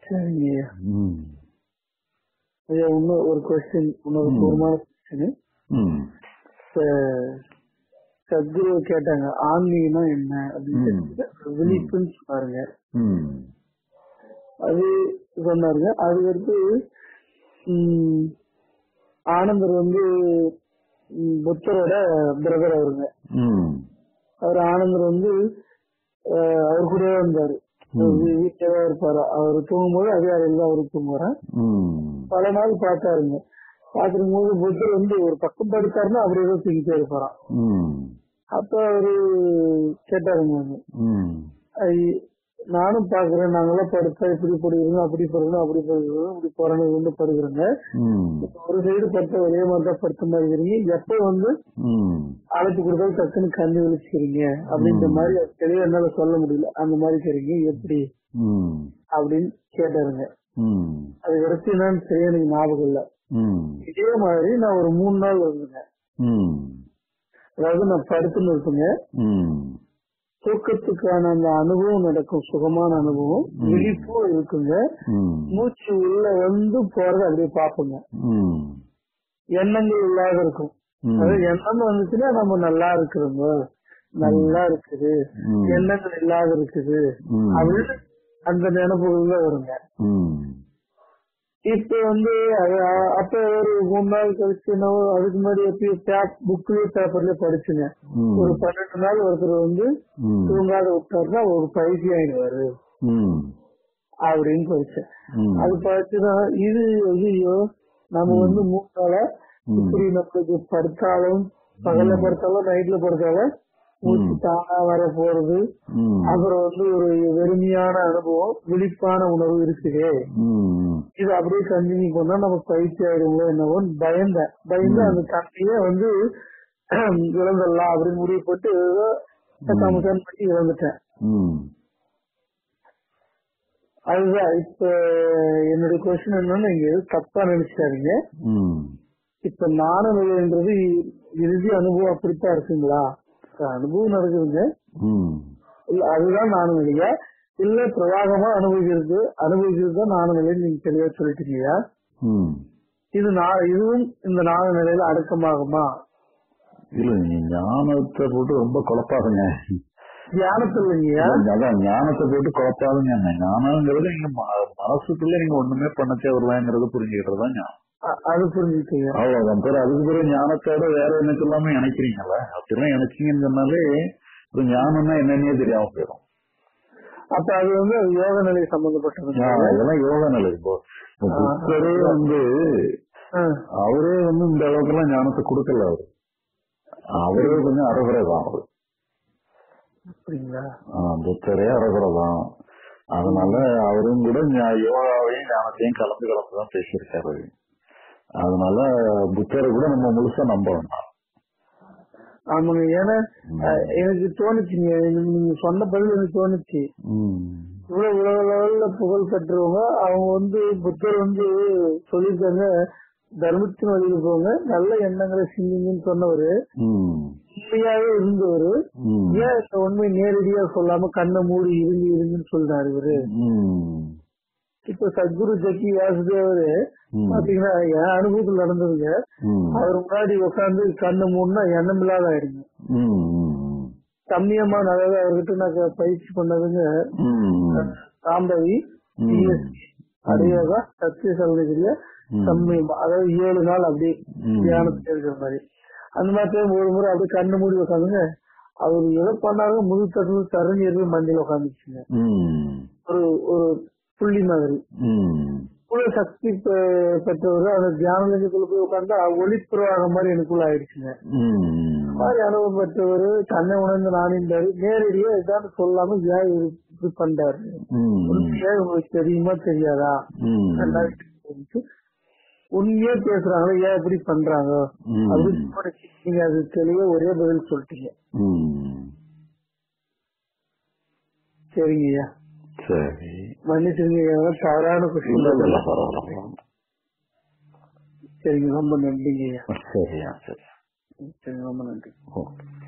சரிங்க ஐயா ம் ஐயா இன்னும் ஒரு கொஸ்டின் இன்னொரு ம். பூர்வமான கொஸ்டின் ம் சத்குரு கேட்டாங்க ஆன்மீகம்னா என்ன அப்படின்னு ம். கேட்டாங்க. விழிப்புன்னு சொன்னாருங்க ம் அது சொன்னாருங்க அதுக்கடுத்து ம், ஆனந்தர் வந்து ம், புத்தரோட பிரதர் அவருங்க ம் அவர் ஆனந்தர் வந்து அஹ், அவர் கூடவே இருந்தாரு ம். வீட்டிலே இருப்பாரு அவர் தூங்கும்போது அதே அறையில் தான் அவரு தூங்குவாரன் ம் பல நாள் பார்த்தாருங்க பார்த்துக்கும் போது புத்தர் வந்து ஒரு பக்கம் படுத்தாருன்னா அவர் ஏதோ தூக்கிட்டே இருப்பாராம் ம் அப்ப அவரு கேட்டாருங்க ம் ஐ- நானும் பாக்குறேன் நாங்கெல்லாம் படுத்தா இப்படி படுகிறோம் அப்படி படுகிறோம் அப்படி படுகிறோம் இப்படி போறோம் வந்து படுகிறோங்க ம் ஒரு சைடு படுத்த ஒரே மாதிரி தான் படுத்த மாதிரி இருக்கிறீங்க எப்ப வந்து ம் அழைப்பு கொடுத்தாலும் டக்குன்னு கண்ணு விழிச்சுக்கிறீங்க அப்படின்ற ம். மாதிரி அது தெளிவா என்னால சொல்ல முடியல அந்த மாதிரி இருக்கிறீங்க எப்படி ம் அப்படின்னு கேட்டாருங்க ம் அது அடுத்து என்னன்னு சரியா எனக்கு ஞாபகம் இல்ல ம் இதே மாதிரி நான் ஒரு மூணு நாள் இருந்தேங்க ம் அதாவது நான் படுத்துன்னு இருப்பேங்க ம் தூக்கத்துக்கான அந்த அனுபவம் நடக்கும் சுகமான அனுபவம் ம். விழிப்பும் இருக்குங்க ம் மூச்சு உள்ள வந்து போறத அப்படியே பாப்போங்க ம் எண்ணங்கள் இல்லாத இருக்கும் ம் அதாவது எண்ணம் வந்துச்சுன்னா நம்ம நல்லா இருக்கிறோங்க நல்லா இருக்குது ம். எண்ணங்கள் இல்லாத இருக்குது ம். அப்படின்னு அந்த நினைப்புகள் தான் வருங்க ம் இப்ப வந்து அது அ- அப்ப ஒரு மூணு நாள் கழிச்சு என்னவோ அதுக்கு முன்னாடி எப்பயும் பேப் புக்லயே பேப்பர்ல படிச்சுங்க ம். ஒரு பன்னெண்டு நாள் ஒருத்தர் வந்து ம். தூங்காத விட்டாருன்னா ஒரு பயிற்சி ஆயிடுவாரு ம். அப்படின்னு படிச்சேன் ம். அது பார்த்துதான் இது ஐயோ நம்ம வந்து மூணு நாளா ம். இப்படி நம்மளுக்கு படுத்தாலும் பகல்ல படுத்தாலும் நைட்ல படுத்தாலும் மூச்சு தானா வர போறது ம். அப்புறம் வந்து ஒரு வெறுமையான அனுபவம் விழிப்பான உணர்வு இருக்குது ம். இது அப்படியே கண்டினியூ பண்ணா நம்ம பயிற்சி ஆயிடுங்களோ என்னவோ பயந்தேன் பயந்து அந்த தண்ணியே வந்து இழந்துடலாம் அப்படின்னு முடிவு போட்டு ஏதோ சமசான் பண்ணி இழந்துட்டேன் ம். அதுதான் இப்ப என்னுடைய கொஸ்டின் என்னன்னா நீங்க எதுவும் தப்பா நினைச்சிட்டாருங்க ம். இப்ப ஞான நிலைன்றது இறுதி அனுபவம் அப்படித்தான் இருக்குங்களா அனுபவம் நடக்குதுங்க ம். இல்ல அதுதான் ஞான நிலையா இல்ல பிரவாகமா அனுபவிக்கிறது அனுபவிக்கிறது தான் ஞான நிலைன்னு நீங்க தெளிவா சொல்லிட்டீங்க ம். இது நா- இதுவும் இந்த ஞான நிலையில அடக்கமாகுமா இல்ல நீங்க ஞானத்தை போட்டு ரொம்ப குழப்பாதுங்க தியானத்துல இல்லைங்கய்யா அதான் ஞானத்தை போட்டு குழப்பாதுங்க ஞானங்கிறது நீங்க ம- மனசுக்குள்ள நீங்க ஒண்ணுமே பண்ண தேவையில்லைங்கிறத புரிஞ்சுக்கிட்டு தான் ஞானம் அ- அது புரிஞ்சுக்கீங்க அவ்வளவுதான் பேர் அதுக்கு பிறகு ஞானத்தோட வேற எனக்கு எல்லாமே இணைக்கிறீங்கல்ல அப்படிலாம் இணைச்சிங்கன்னு சொன்னாலே ஒரு ஞானம்னா என்னன்னே தெரியாம போயிடும் அப்ப அது வந்து அது யோக நிலை சம்பந்தப்பட்டது ஆ, இதெல்லாம் யோக நிலை இப்போ இப்போ புத்தரே வந்து அவரே வந்து இந்த அளவுக்குலாம் ஞானத்தை கொடுக்கல அவரு அவரே கொஞ்சம் அறகுறை தான் அவரு அப்படிங்களா ஆ, புத்தரே அறகுறை தான் அதனால அவரும் கூட ஞா- யோகாவையும் ஞானத்தையும் கலந்து கலந்து தான் பேசியிருக்காரு அதனால புத்தரை கூட நம்ம முழுசா நம்ப வேண்டாம் ஆமாங்க ஏன்னா அஹ், எனக்கு தோணுச்சுங்க நீங்க- நீங்க சொன்ன பதில் எனக்கு தோணுச்சு ம். இவ்வளவு உலக லெவல்ல புகழ் பெற்றவங்க அவங்க வந்து புத்தர் வந்து சொல்லியிருக்காங்க தர்மத்தின் வழியில போங்க நல்ல எண்ணங்களை சிந்திங்கன்னு சொன்னவரு ம். உண்மையாவே இருந்தவரு ம். ஏன் இந்த உண்மை நேரடியா சொல்லாம கண்ணை மூடி இருங்க இருங்கன்னு சொல்றாரு இவரு ம். இப்ப சத்குரு ஜக்கி வாசுதேவரு ம். பாத்தீங்கன்னா என் அனுபவத்தில் நடந்ததுங்க ம். அவர் முன்னாடி உட்கார்ந்து கண்ணு மூணுனா எண்ணம் இல்லாத ஆயிடுங்க ம். ம். கம்மியமா அதாவது அவர்கிட்ட நான் க- பயிற்சி பண்ணதுங்க ம். சாம்பவி ம். பிஎஸ்சி அடையோகா சத்திய சகோதரிய ம். கம்மியமா அதாவது ஏழு நாள் அப்படியே ம். தியானத்துல இருக்கிற மாதிரி அந்த மாதிரி time ஒரு முறை அப்படியே கண்ணு மூடி உட்காந்துங்க அவர் எதை பண்ணாங்க முழு தட்டு தருநீர் மண்டியில உட்காந்துச்சுங்க ம். ஒரு ஒரு புள்ளி மாதிரி ம். புல சக்தி பெ- பெற்றவர் அந்த தியான லிங்கத்துல போய் உட்கார்ந்தா ஒளி பிரவாகம் மாதிரி எனக்குள்ள ஆயிடுச்சுங்க ம். இந்த மாதிரி அனுபவம் பெற்றவர் தன்னை உணர்ந்து நானின்றாரு நேரடியா இதான் சொல்லாம ஏன் இவரு இப்படி பண்றாரு ம். உண்மையா உங்களுக்கு தெரியுமா தெரியாதா ம். ரெண்டாயிரத்தி இருபது. உண்மையா பேசுறாங்களா ஏன் இப்படி பண்றாங்க ம். அப்படின்னு தோணுச்சு. நீங்க அது தெளிவா ஒரே பதில் சொல்லிட்டீங்க ம். சரிங்க ஐயா சரி மன்னிச்சுங்க ஐயா, தவறான இல்ல கொஸ்டின் இல்ல இல்ல பரவாயில்ல சரிங்க ரொம்ப நன்றிங்க ஐயா சரியா சரி சரி ரொம்ப நன்றி ஓகே